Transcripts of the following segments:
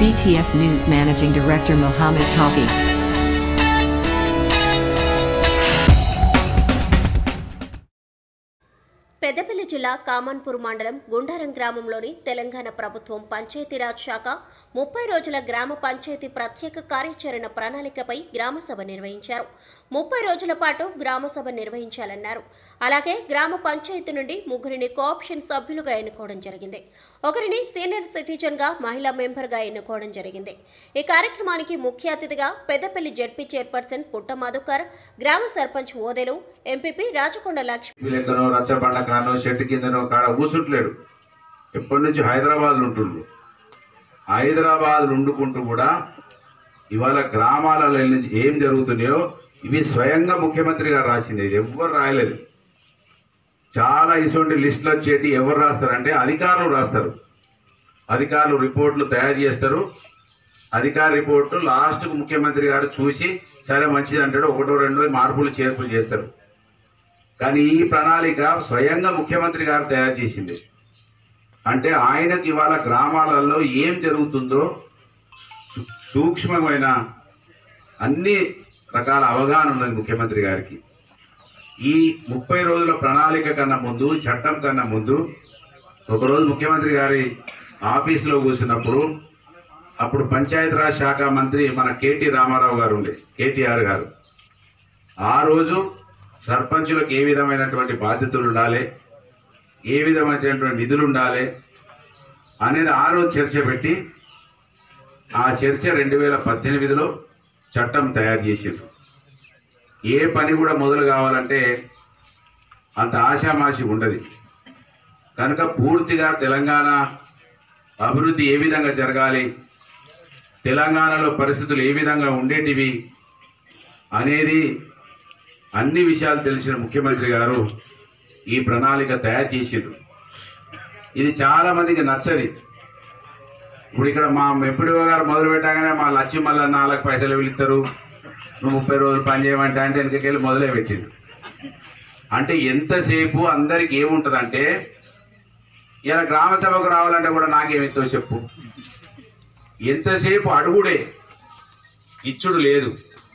BTS News Managing Director Mohammed Tawfiq. Peddapalli జిల్లా కామన్పూర్ మండలం గుండారం గ్రామంలోని తెలంగాణ ప్రభుత్వం పంచాయతీరాజ్ శాఖ ముప్పై రోజుల గ్రామ పంచాయతీ ప్రత్యేక కార్యాచరణ ప్రణాళికపై గ్రామ సభ నిర్వహించారు ముప్పై రోజుల పాటు గ్రామ సభ నిర్వహించాలన్నారు అలాగే గ్రామ పంచాయతీ నుండి ముగ్గురిని కోఆప్షన్ సభ్యులుగా ఎన్నుకోవడం జరిగింది ఒకరిని సీనియర్ సిటిజన్ గా మహిళా మెంబర్ గా ఎన్నుకోవడం జరిగింది ఈ కార్యక్రమానికి ముఖ్య అతిథిగా పెద్దపల్లి జడ్పీ చైర్పర్సన్ పుట్ట మధుకర్ గ్రామ సర్పంచ్ ఓదెలు ఎంపీపీ రాచకొండ లక్ష్మి లెక్కనో రచ్చబండ కానో చెట్టు కిందనో కాడ కూసుంటలేడు ఎప్పటి నుంచి హైదరాబాద్ ఉంటుండ్రు హైదరాబాద్ ఉండుకుంటూ కూడా ఇవాళ గ్రామాలలో నుంచి ఏం జరుగుతున్నాయో ఇవి స్వయంగా ముఖ్యమంత్రి గారు రాసింది ఇది ఎవ్వరు రాయలేదు చాలా ఇటువంటి లిస్టులు వచ్చేటి ఎవరు రాస్తారంటే అధికారులు రాస్తారు అధికారులు రిపోర్ట్లు తయారు చేస్తారు అధికార రిపోర్టు లాస్ట్కు ముఖ్యమంత్రి గారు చూసి సరే మంచిది అంటాడు ఒకటో రెండో మార్పులు చేర్పులు చేస్తారు కానీ ఈ ప్రణాళిక స్వయంగా ముఖ్యమంత్రి గారు తయారు చేసింది అంటే ఆయనకి ఇవాళ గ్రామాలలో ఏం జరుగుతుందో సూ- సూక్ష్మమైన అన్ని రకాల అవగాహన ఉన్నది ముఖ్యమంత్రి గారికి ఈ ముప్పై రోజుల ప్రణాళిక కన్నా ముందు చట్టం కన్నా ముందు ఒకరోజు ముఖ్యమంత్రి గారి ఆఫీసులో కూర్చున్నప్పుడు అప్పుడు పంచాయతీరాజ్ శాఖ మంత్రి మన కేటీ రామారావు గారు ఉండే కేటీఆర్ గారు ఆ రోజు సర్పంచులకు ఏ విధమైనటువంటి బాధ్యతలు ఉండాలి ఏ విధమైనటువంటి నిధులు ఉండాలి అనేది ఆ రోజు చర్చ పెట్టి ఆ చర్చ రెండు వేల పద్దెనిమిదిలో చట్టం తయారు చేసిండ్రు ఏ పని కూడా మొదలు కావాలంటే అంత ఆశామాషి ఉండదు కనుక పూర్తిగా తెలంగాణ అభివృద్ధి ఏ విధంగా జరగాలి తెలంగాణలో పరిస్థితులు ఏ విధంగా ఉండేటివి అనేది అన్ని విషయాలు తెలిసిన ముఖ్యమంత్రి గారు ఈ ప్రణాళిక తయారు చేసిండ్రు ఇది చాలా మందికి నచ్చది ఇప్పుడు ఇక్కడ మా ఎంపీడీఓ గారు మొదలు పెట్టగానే మా లక్ష్మి మళ్ళీ నాలుగు పైసలు వెళ్తారు నువ్వు ముప్పై రోజులు పని చేయమంటే అంటే వెనకకెళ్ళి మొదలే పెట్టిండు అంటే ఎంతసేపు అందరికి ఏముంటుందంటే ఇలా గ్రామ సభకు రావాలంటే కూడా నాకేమితో చెప్పు ఎంతసేపు అడుగుడే ఇచ్చుడు లేదు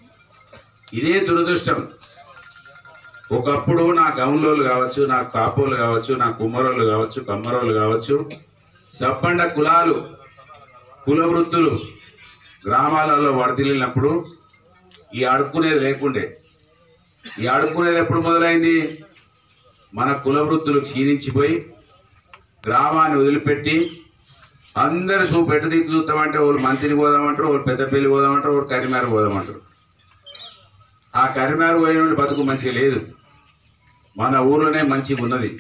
ఇదే దురదృష్టం ఒకప్పుడు నా గౌన్లోళ్ళు కావచ్చు నా తాపోలు కావచ్చు నా కుమ్మరోళ్ళు కావచ్చు కమ్మరోళ్ళు కావచ్చు సబ్బండ కులాలు కుల వృత్తులు గ్రామాలలో వడతిల్లినప్పుడు ఈ అడుక్కునేది లేకుండే ఈ అడుక్కునేది ఎప్పుడు మొదలైంది మన కుల వృత్తులు క్షీణించిపోయి గ్రామాన్ని వదిలిపెట్టి అందరు చూ పెట్టు దిక్కు చూస్తామంటే వాళ్ళు మంత్రిని పోదామంటారు వాళ్ళు పెద్దపల్లి పోదామంటారు వాళ్ళు కరిమేర పోదామంటారు ఆ కరిమేర పోయిన వాడి బతుకు మంచిగా లేదు మన ఊర్లోనే మంచిగా ఉన్నది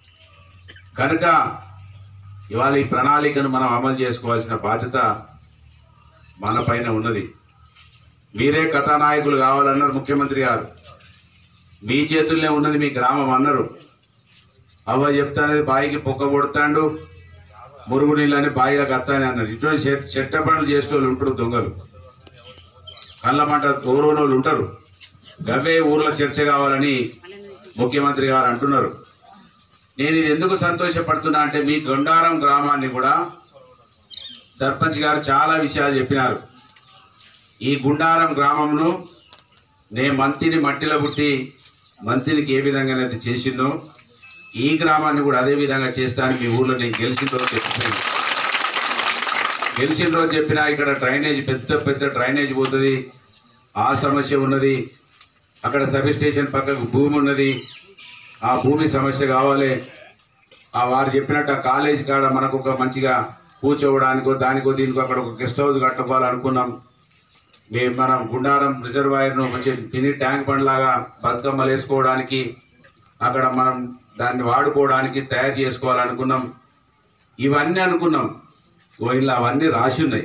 కనుక ఇవాళ ఈ ప్రణాళికను మనం అమలు చేసుకోవాల్సిన బాధ్యత మన పైన ఉన్నది మీరే కథానాయకులు కావాలన్నారు ముఖ్యమంత్రి గారు మీ చేతుల్లోనే ఉన్నది మీ గ్రామం అన్నారు అవ్వ చెప్తానేది బాయికి పొక్క కొడతాండు మురుగు నీళ్ళని బాయిగా కత్తాని అన్నారు ఇటువంటి చెట్ చెట్ట పనులు చేసే వాళ్ళు ఉంటారు దొంగలు కళ్ళ మంట ఊరోని వాళ్ళు ఉంటారు గవే ఊర్లో చర్చ కావాలని ముఖ్యమంత్రి గారు అంటున్నారు నేను ఇది ఎందుకు సంతోషపడుతున్నా అంటే మీ గొండారం గ్రామాన్ని కూడా సర్పంచ్ గారు చాలా విషయాలు చెప్పినారు ఈ గుండారం గ్రామంను నే మంతిని మట్టిలో పుట్టి మంతినికి ఏ విధంగానైతే చేసిందో ఈ గ్రామాన్ని కూడా అదే విధంగా చేస్తాను మీ ఊర్లో నేను గెలిచిన రోజు చెప్పాను గెలిచిన రోజు చెప్పినా ఇక్కడ డ్రైనేజ్ పెద్ద పెద్ద డ్రైనేజ్ పోతుంది ఆ సమస్య ఉన్నది అక్కడ సబ్ స్టేషన్ పక్కకు భూమి ఉన్నది ఆ భూమి సమస్య కావాలి ఆ వారు చెప్పినట్టు ఆ కాలేజ్ కాడ మనకు ఒక మంచిగా కూర్చోవడానికో దానికో దీనికో అక్కడ ఒక గెస్ట్ హౌస్ కట్టుకోవాలనుకున్నాం మేము మనం గుండారం రిజర్వాయర్ను మంచి మినీ ట్యాంక్ బండ్ లాగా బతుకమ్మలు వేసుకోవడానికి అక్కడ మనం దాన్ని వాడుకోవడానికి తయారు చేసుకోవాలనుకున్నాం ఇవన్నీ అనుకున్నాం ఓ ఇలా అవన్నీ రాసి ఉన్నాయి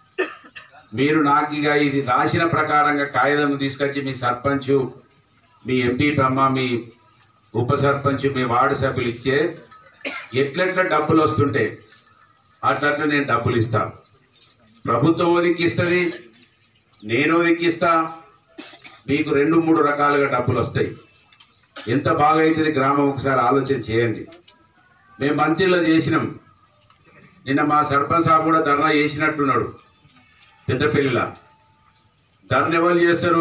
మీరు నాకు ఇక ఇది రాసిన ప్రకారంగా కాగితం తీసుకొచ్చి మీ సర్పంచ్ మీ ఎంపీ అమ్మ మీ ఉప సర్పంచ్ మీ వార్డు సభ్యులు ఇచ్చే ఎట్లెట్లా డబ్బులు వస్తుంటే అట్లట్లా నేను డబ్బులు ఇస్తాను ప్రభుత్వం ఒదిక్కిస్తుంది నేను ఒదిక్కిస్తా మీకు రెండు మూడు రకాలుగా డబ్బులు వస్తాయి ఎంత బాగా అవుతుంది గ్రామం ఒకసారి ఆలోచన చేయండి మేము మంత్రిలో చేసినాం నిన్న మా సర్పంచ్ సాబ్ కూడా ధర్నా చేసినట్టున్నాడు పెద్దపల్లిలా ధర్నా ఎవరు చేస్తారు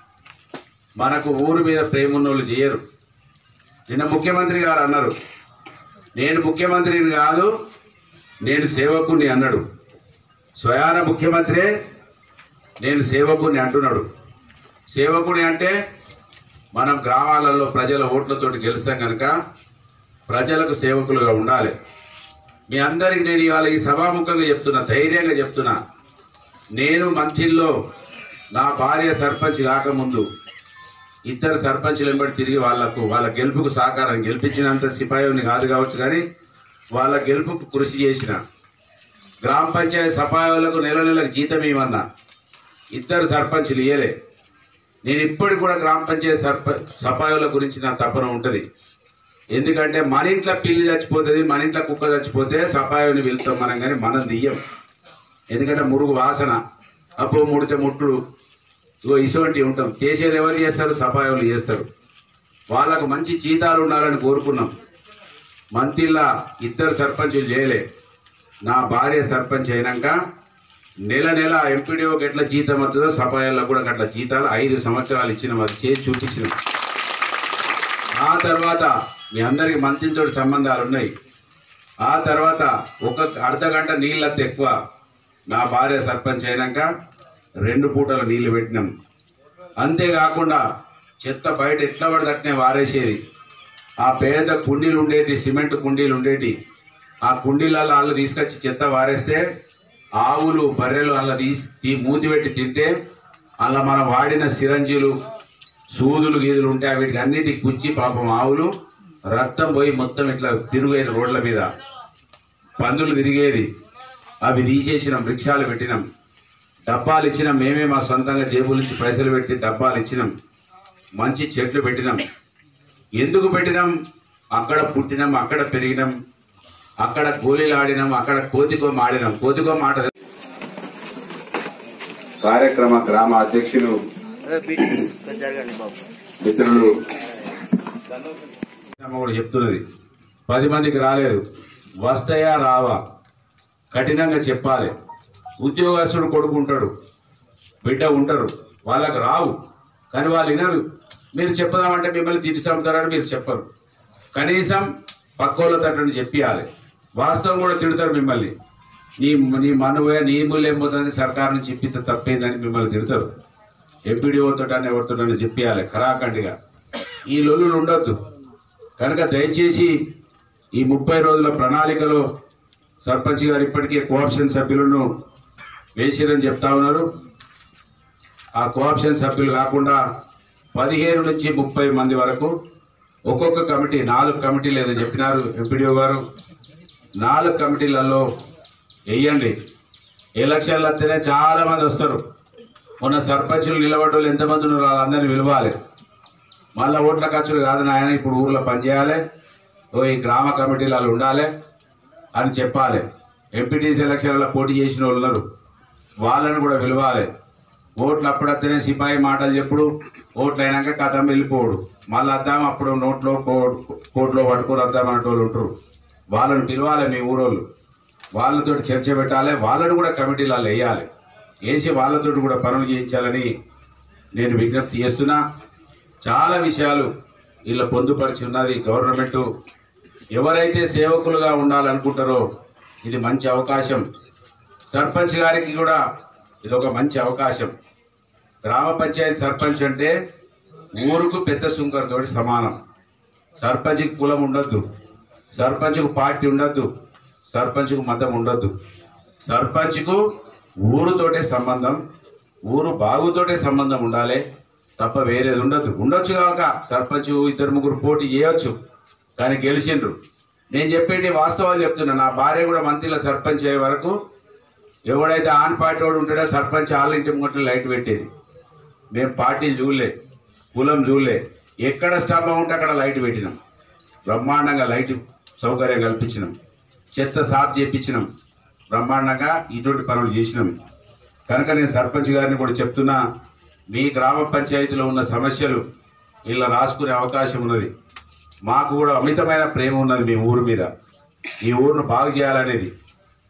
మనకు ఊరు మీద ప్రేమ ఉన్న వాళ్ళు చేయరు నిన్న ముఖ్యమంత్రి గారు అన్నారు నేను ముఖ్యమంత్రిని కాదు నేను సేవకుని అన్నాడు స్వయాన ముఖ్యమంత్రే నేను సేవకుని అంటున్నాడు సేవకుని అంటే మనం గ్రామాలలో ప్రజల ఓట్లతోటి గెలుస్తాం కనుక ప్రజలకు సేవకులుగా ఉండాలి మీ అందరికి నేను ఇవాళ ఈ సభాముఖంగా చెప్తున్నా ధైర్యంగా చెప్తున్నా నేను మంచిల్లో నా భార్య సర్పంచ్ కాకముందు ఇద్దరు సర్పంచులు వెంబడి తిరిగి వాళ్లకు వాళ్ళ గెలుపుకు సహకారం గెలిపించినంత సిపాయిని కాదు కావచ్చు కానీ వాళ్ళ గెలుపుకు కృషి చేసిన గ్రామ పంచాయతీ సఫాయిలకు నెల నెలకు జీతం ఇవ్వన్నా ఇద్దరు సర్పంచులు ఇయ్యలే నేను ఇప్పటికి కూడా గ్రామ పంచాయతీ సర్ప సఫాయిల గురించి నా తపన ఉంటుంది ఎందుకంటే మన ఇంట్లో పిల్లి చచ్చిపోతుంది మన ఇంట్లో కుక్క చచ్చిపోతే సఫాయిని వెళ్తాం మనం కానీ మనం దియ్యం ఎందుకంటే మురుగు వాసన అప్పో ముడితే ముట్టుడు ఇగో ఇటువంటివి ఉంటాం చేసేది ఎవరు చేస్తారు సఫాయిలు చేస్తారు వాళ్ళకు మంచి జీతాలు ఉండాలని కోరుకున్నాం మంతిల్లా ఇద్దరు సర్పంచులు చేయలే నా భార్య సర్పంచ్ అయినాక నెల నెల ఎంపీడీఓకి ఎట్లా జీతం వస్తుందో సఫాయిల్లో కూడా అట్లా జీతాలు ఐదు సంవత్సరాలు ఇచ్చిన వాళ్ళు చేసి చూపించినాం ఆ తర్వాత మీ అందరికి మంత్రితో సంబంధాలు ఉన్నాయి ఆ తర్వాత ఒక అర్ధ గంట నీళ్ళంత ఎక్కువ నా భార్య సర్పంచ్ అయినాక రెండు పూటలు నీళ్లు పెట్టినాం అంతేకాకుండా చెత్త బయట ఎట్లా పడితే వారేసేది ఆ పేద కుండీలు ఉండేటి సిమెంట్ కుండీలు ఉండేటి ఆ కుండీలలో వాళ్ళు తీసుకొచ్చి చెత్త వారేస్తే ఆవులు బర్రెలు అలా తీసి తీ- మూతి పెట్టి తింటే అలా మనం వాడిన సిరంజీలు సూదులు గీదులు ఉంటాయి వీటికి అన్నిటికి గుచ్చి పాపం ఆవులు రక్తం పోయి మొత్తం ఇట్లా తిరిగేది రోడ్ల మీద పందులు తిరిగేది అవి తీసేసినాం రిక్షాలు పెట్టినాం డబ్బాలు ఇచ్చినాం మేమే మా సొంతంగా జేబుల నుంచి పైసలు పెట్టి డబ్బాలు ఇచ్చినాం మంచి చెట్లు పెట్టినాం ఎందుకు పెట్టినాం అక్కడ పుట్టినాం అక్కడ పెరిగినాం అక్కడ గోళీలు ఆడినాం అక్కడ కోతికొమ్మ ఆడినాం కోతికొమ్మ ఆట కార్యక్రమ గ్రామ అధ్యక్షులు జరగండి బాబు మిత్రులు అమ్మ కూడా చెప్తున్నది పది మందికి రాలేదు వస్తాయా రావా కఠినంగా చెప్పాలి ఉద్యోగస్తుడు కొడుకు ఉంటాడు బిడ్డ ఉంటారు వాళ్ళకి రావు కానీ వాళ్ళు వినరు మీరు చెప్పదామంటే మిమ్మల్ని తిట్టి చంపుతారని మీరు చెప్పరు కనీసం పక్కోళ్ళ తట్టని చెప్పియాలి వాస్తవం కూడా తిడతారు మిమ్మల్ని నీ నీ మనువే నీ మూల్యం పోతుంది సర్కారు నుంచి ఇప్పితే తప్పేందని మిమ్మల్ని తిడతారు ఎంపీడీఓతో ఎవరితో చెప్పియాలి ఖరాఖండిగా ఈ లొల్లులు ఉండొద్దు కనుక దయచేసి ఈ ముప్పై రోజుల ప్రణాళికలో సర్పంచ్ గారు ఇప్పటికే కోఆప్షన్ సభ్యులను వేసిరని చెప్తా ఉన్నారు ఆ కోఆప్షన్ సభ్యులు కాకుండా పదిహేను నుంచి ముప్పై మంది వరకు ఒక్కొక్క కమిటీ నాలుగు కమిటీలు ఏదో చెప్పినారు ఎంపీడీఓ గారు నాలుగు కమిటీలలో వేయండి ఎలక్షన్లు వస్తేనే చాలా మంది వస్తారు మొన్న సర్పంచులు నిలబడ్డోళ్ళు ఎంతమంది ఉన్నారు వాళ్ళందరినీ పిలవాలి మళ్ళీ ఓట్ల ఖర్చులు కాదు నాయన ఇప్పుడు ఊర్లో పనిచేయాలి ఓ ఈ గ్రామ కమిటీలు వాళ్ళు ఉండాలి అని చెప్పాలి ఎంపీటీసీ ఎలక్షన్లలో పోటీ చేసిన వాళ్ళు ఉన్నారు వాళ్ళని కూడా పిలవాలి ఓట్లు అప్పుడత్తేనే సిపాయి మాటలు చెప్పుడు ఓట్లు అయినాక కథం వెళ్ళిపోడు మళ్ళీ వద్దాం అప్పుడు నోట్లో కో- కోట్లో పట్టుకొని వద్దాం అనేటోళ్ళు ఉంటారు వాళ్ళని పిలవాలి మీ ఊరోళ్ళు వాళ్ళతో చర్చ పెట్టాలి వాళ్ళని కూడా కమిటీలలో వేయాలి వేసి వాళ్ళతో కూడా పనులు చేయించాలని నేను విజ్ఞప్తి చేస్తున్నా చాలా విషయాలు వీళ్ళ పొందుపరిచి ఉన్నది గవర్నమెంట్ ఎవరైతే సేవకులుగా ఉండాలనుకుంటారో ఇది మంచి అవకాశం సర్పంచ్ గారికి కూడా ఇది ఒక మంచి అవకాశం గ్రామ పంచాయతీ సర్పంచ్ అంటే ఊరుకు పెద్ద సుంకరతోటి సమానం సర్పంచ్కి కులం ఉండొద్దు సర్పంచ్కు పార్టీ ఉండొద్దు సర్పంచ్కు మతం ఉండొద్దు సర్పంచ్కు ఊరుతోటే సంబంధం ఊరు బాగుతోటే సంబంధం ఉండాలి తప్ప వేరేది ఉండదు ఉండొచ్చు కాక సర్పంచ్ ఇద్దరు ముగ్గురు పోటీ చేయొచ్చు కానీ గెలిచిండ్రు నేను చెప్పేటి వాస్తవాలు చెప్తున్నా నా భార్య కూడా మంత్రిలో సర్పంచ్ అయ్యే వరకు ఎవడైతే ఆన్ పార్టీ వాడు ఉంటాడో సర్పంచ్ వాళ్ళ ఇంటి ముంగట లైట్ పెట్టేది మేము పార్టీలు చూడలే కులం చూడలే ఎక్కడ స్తంభం ఉంటే అక్కడ లైట్ పెట్టినాం బ్రహ్మాండంగా లైట్ సౌకర్యం కల్పించినాం చెత్త సాఫ్ చేయించినాం బ్రహ్మాండంగా ఇటువంటి పనులు చేసినాం కనుక నేను సర్పంచ్ గారిని కూడా చెప్తున్నా మీ గ్రామ పంచాయతీలో ఉన్న సమస్యలు ఇలా రాసుకునే అవకాశం ఉన్నది మాకు కూడా అమితమైన ప్రేమ ఉన్నది మీ ఊరు మీద ఈ ఊరును బాగు చేయాలనేది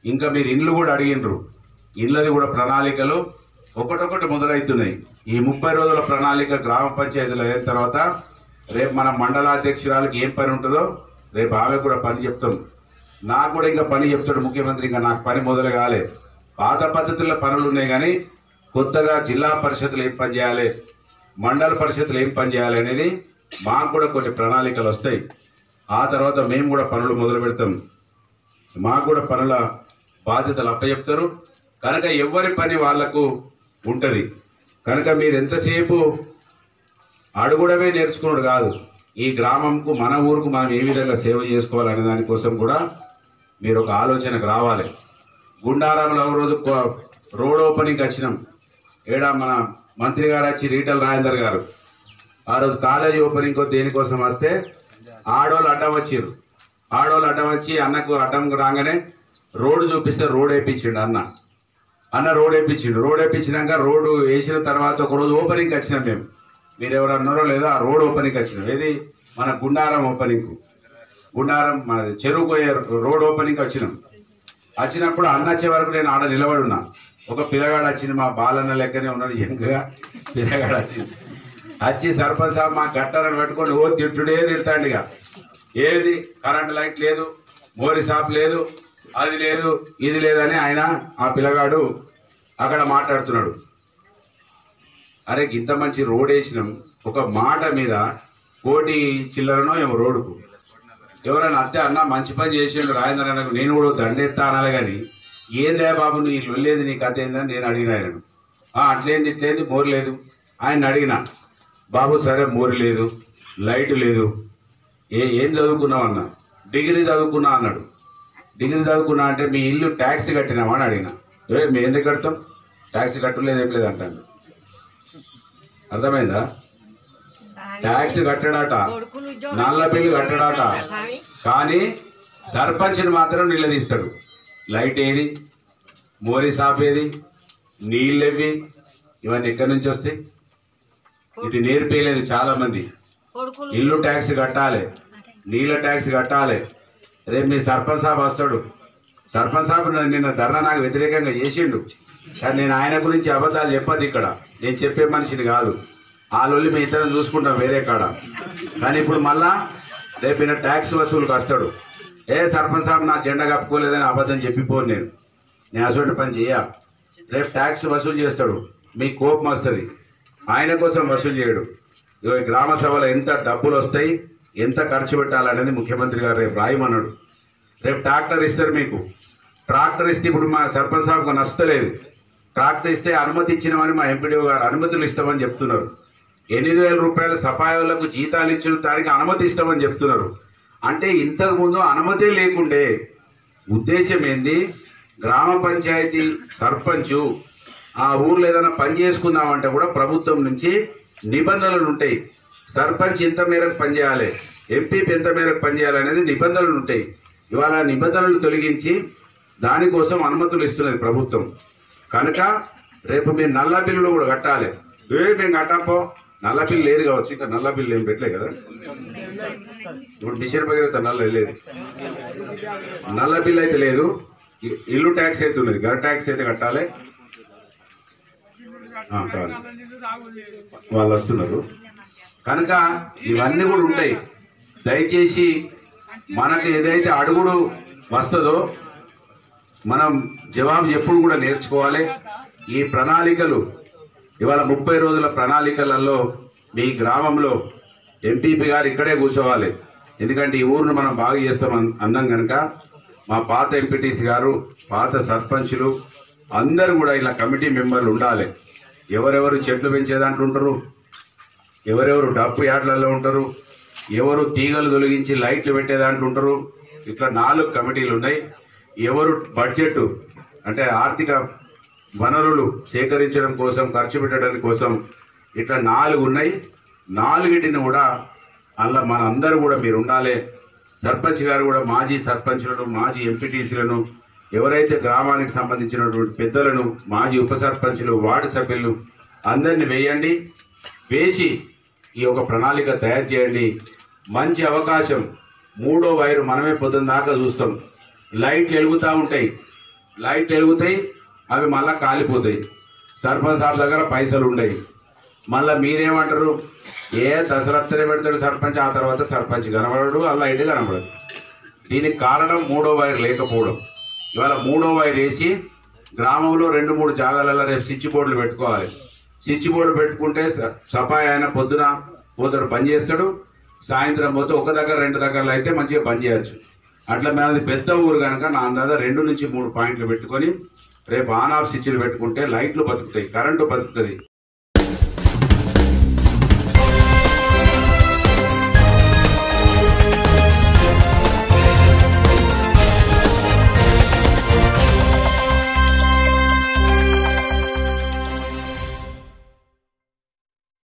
ఇంకా మీరు ఇండ్లు కూడా అడిగినరు ఇళ్ళది కూడా ప్రణాళికలు ఒకటొకటి మొదలవుతున్నాయి ఈ ముప్పై రోజుల ప్రణాళిక గ్రామ పంచాయతీలు అయిన తర్వాత రేపు మన మండలాధ్యక్షురాలకి ఏం పని ఉంటుందో రేపు ఆమె కూడా పని చెప్తాం నాకు కూడా ఇంకా పని చెప్తాడు ముఖ్యమంత్రి ఇంకా నాకు పని మొదలు కాలే పాత పద్ధతుల్లో పనులు ఉన్నాయి కానీ కొత్తగా జిల్లా పరిషత్లు ఏం పని చేయాలి మండల పరిషత్లు ఏం పని చేయాలి అనేది మాకు కూడా కొన్ని ప్రణాళికలు వస్తాయి ఆ తర్వాత మేము కూడా పనులు మొదలు పెడతాం మాకు కూడా పనుల బాధ్యతలు అప్పచెప్తారు కనుక ఎవరి పని వాళ్లకు ఉంటుంది కనుక మీరు ఎంతసేపు అడుగుడమే నేర్చుకున్నాడు కాదు ఈ గ్రామంకు మన ఊరుకు మనం ఏ విధంగా సేవ చేసుకోవాలనే దానికోసం కూడా మీరు ఒక ఆలోచనకు రావాలి గుండారంలో ఒక రోజు కో- రోడ్ ఓపెనింగ్కి వచ్చినాం ఏడా మన మంత్రి గారు వచ్చి రీటల్ రాజేందర్ గారు ఆ రోజు కాలేజీ ఓపెనింగ్ దేనికోసం వస్తే ఆడోళ్ళు అడ్డం వచ్చిర్రు ఆడోళ్ళు అడ్డం వచ్చి అన్నకు అడ్డం రాగానే రోడ్డు చూపిస్తే రోడ్ వేయించిండు అన్న అన్న రోడ్ వేయించిండు రోడ్ వేయించినాక రోడ్డు వేసిన తర్వాత ఒక రోజు ఓపెనింగ్కి వచ్చినాం మేము మీరు ఎవరు అన్నారో లేదో ఆ రోడ్ ఓపెనింగ్కి వచ్చినాం ఏది మన గుండారం ఓపెనింగ్కు గుండారం మాది చెరువు పోయే రోడ్ ఓపెనింగ్కి వచ్చినాం వచ్చినప్పుడు అన్న వచ్చే వరకు నేను ఆడ నిలబడి ఉన్నా ఒక పిల్లగాడు వచ్చింది మా బాలన్న లెక్కనే ఉన్నాడు యంగ్గా పిల్లగాడు వచ్చింది వచ్చి సర్పంచ్ సాబ్ మా గట్టారని పెట్టుకొని ఓ తిట్టుడే తిడతాండి ఇక ఏది కరెంట్ లైట్ లేదు మోరి షాప్ లేదు అది లేదు ఇది లేదని ఆయన ఆ పిల్లగాడు అక్కడ మాట్లాడుతున్నాడు అరే ఇంత మంచి రోడ్ వేసినాం ఒక మాట మీద కోటి చిల్లరనో ఏమో రోడ్డుకు ఎవరైనా అత్తే అన్న మంచి పని చేసిండు రాజేంద్ర అన్నకు నేను కూడా దండెత్తా అనాలి కానీ ఏందే బాబు నీ లొల్లేది నీ కథ ఏందని నేను అడిగిన ఆయనను "ఆ, అట్లేంది ఇట్లేంది మోరు లేదు ఆయన అడిగిన బాబు సరే మోరు లేదు లైట్ లేదు ఏ ఏం చదువుకున్నావు అన్న డిగ్రీ చదువుకున్నా అన్నాడు డిగ్రీ చదువుకున్నా అంటే మీ ఇల్లు ట్యాక్స్ కట్టినావా అని అడిగిన ఏ మేము ఎందుకు కడతాం ట్యాక్స్ కట్టలేదు ఏం లేదు అంటాను అర్థమైందా ట్యాక్స్ కట్టడాట నల్ల బిల్లు కట్టడాట కానీ సర్పంచ్ని మాత్రం నిలదీస్తాడు లైట్ ఏది మోరీ సాప్ ఏది నీళ్ళెవి ఇవన్నీ ఎక్కడి నుంచి వస్తాయి ఇది నేర్పేయలేదు చాలా మంది ఇల్లు ట్యాక్స్ కట్టాలి నీళ్ళ ట్యాక్స్ కట్టాలి రేపు మీ సర్పంచ్ సాబ్ వస్తాడు సర్పంచ్ సాబ్ నన్ను నిన్న ధర్నా నాకు వ్యతిరేకంగా చేసిండు కానీ నేను ఆయన గురించి అబద్ధాలు చెప్పదు ఇక్కడ నేను చెప్పే మనిషిని కాదు ఆ లొల్లి మీ ఇద్దరం చూసుకుంటాం వేరే కాడ కానీ ఇప్పుడు మళ్ళా రేపు ఈయన ట్యాక్స్ వసూలుకి వస్తాడు ఏ సర్పంచ్ సాబ్ నా జెండా కప్పుకోలేదని అబద్ధం చెప్పిపోను నేను నేను అసలు పని చెయ్య రేపు ట్యాక్స్ వసూలు చేస్తాడు మీకు కోపం వస్తుంది ఆయన కోసం వసూలు చేయడు ఇగో ఈ గ్రామ సభలో ఎంత డబ్బులు వస్తాయి ఎంత ఖర్చు పెట్టాలనేది ముఖ్యమంత్రి గారు రేపు రాయమన్నాడు రేపు ట్రాక్టర్ ఇస్తారు మీకు ట్రాక్టర్ ఇస్తే ఇప్పుడు మా సర్పంచ్ సాబ్కు నచ్చలేదు ట్రాక్టర్ ఇస్తే అనుమతి ఇచ్చినామని మా ఎంపీడీఓ గారు అనుమతులు ఇస్తామని చెప్తున్నారు ఎనిమిది వేల రూపాయల సఫాయోళ్లకు జీతాలు ఇచ్చిన దానికి అనుమతి ఇస్తామని చెప్తున్నారు అంటే ఇంతకుముందు అనుమతి లేకుండే ఉద్దేశం ఏంది గ్రామ పంచాయతీ సర్పంచు ఆ ఊర్లో ఏదైనా పని చేసుకుందామంటే కూడా ప్రభుత్వం నుంచి నిబంధనలు ఉంటాయి సర్పంచ్ ఎంత మేరకు పనిచేయాలి ఎంపీపీ ఎంత మేరకు పనిచేయాలి అనేది నిబంధనలు ఉంటాయి ఇవాళ ఆ నిబంధనలు తొలగించి దానికోసం అనుమతులు ఇస్తున్నది ప్రభుత్వం కనుక రేపు మీరు నల్ల బిల్లులు కూడా కట్టాలి ఏ మేము కట్టపో నల్ల బిల్లు లేదు కావచ్చు ఇంకా నల్ల బిల్లు ఏం పెట్టలే కదా ఇప్పుడు మిషన్ భగీరథ నల్ల లేదు నల్ల బిల్ అయితే లేదు ఇ- ఇల్లు ట్యాక్స్ అయితే ఉన్నది గర్ ట్యాక్స్ అయితే కట్టాలి ఆ, కావాలి. వాళ్ళు వస్తున్నారు కనుక ఇవన్నీ కూడా ఉంటాయి దయచేసి మనకు ఏదైతే అడుగుడు వస్తుందో మనం జవాబు ఎప్పుడు కూడా నేర్చుకోవాలి ఈ ప్రణాళికలు ఇవాళ ముప్పై రోజుల ప్రణాళికలలో మీ గ్రామంలో ఎంపీపీ గారు ఇక్కడే కూర్చోవాలి ఎందుకంటే ఈ ఊరును మనం బాగా చేస్తాం అన్- అన్నాం కనుక మా పాత ఎంపీటీసీ గారు పాత సర్పంచులు అందరూ కూడా ఇలా కమిటీ మెంబర్లు ఉండాలి ఎవరెవరు చెట్లు పెంచే దాంట్లో ఉంటారు ఎవరెవరు డప్పు యార్డ్లలో ఉంటారు ఎవరు తీగలు తొలగించి లైట్లు పెట్టే దాంట్లో ఉంటారు ఇట్లా నాలుగు కమిటీలు ఉన్నాయి ఎవరు బడ్జెట్ అంటే ఆర్థిక వనరులు సేకరించడం కోసం ఖర్చు పెట్టడం కోసం ఇట్లా నాలుగు ఉన్నాయి నాలుగిటిని కూడా అలా మన అందరూ కూడా మీరు ఉండాలి సర్పంచ్ గారు కూడా మాజీ సర్పంచ్లను మాజీ ఎంపీటీసీలను ఎవరైతే గ్రామానికి సంబంధించినటువంటి పెద్దలను మాజీ ఉప సర్పంచులు వార్డు సభ్యులు అందరిని వేయండి వేసి ఈ యొక్క ప్రణాళిక తయారు చేయండి మంచి అవకాశం మూడో వైరు మనమే పొద్దున్న దాకా చూస్తాం లైట్లు వెలుగుతూ ఉంటాయి లైట్ వెలుగుతాయి అవి మళ్ళా కాలిపోతాయి సర్పంచ్ సార్ దగ్గర పైసలు ఉండయి మళ్ళీ మీరేమంటారు ఏ దసరత్తనే పెడతాడు సర్పంచ్ ఆ తర్వాత సర్పంచ్ కనబడడు ఆ లైట్ కనబడదు దీనికి కారణం మూడో వైర్ లేకపోవడం ఇవాళ మూడో వైర్ వేసి గ్రామంలో రెండు మూడు జాగాలలో రేపు స్విచ్ బోర్డులు పెట్టుకోవాలి స్విచ్ బోర్డు పెట్టుకుంటే స- సఫాయి ఆయన పొద్దున పోతాడు పని చేస్తాడు సాయంత్రం పోతే ఒక దగ్గర రెండు దగ్గరలో అయితే మంచిగా పని చేయొచ్చు అట్లా మనది పెద్ద ఊరు కనుక నా అందాజ రెండు నుంచి మూడు పాయింట్లు పెట్టుకొని రేపు ఆన్ ఆఫ్ స్విచ్లు పెట్టుకుంటే లైట్లు బతుకుతాయి కరెంటు బతుకుతుంది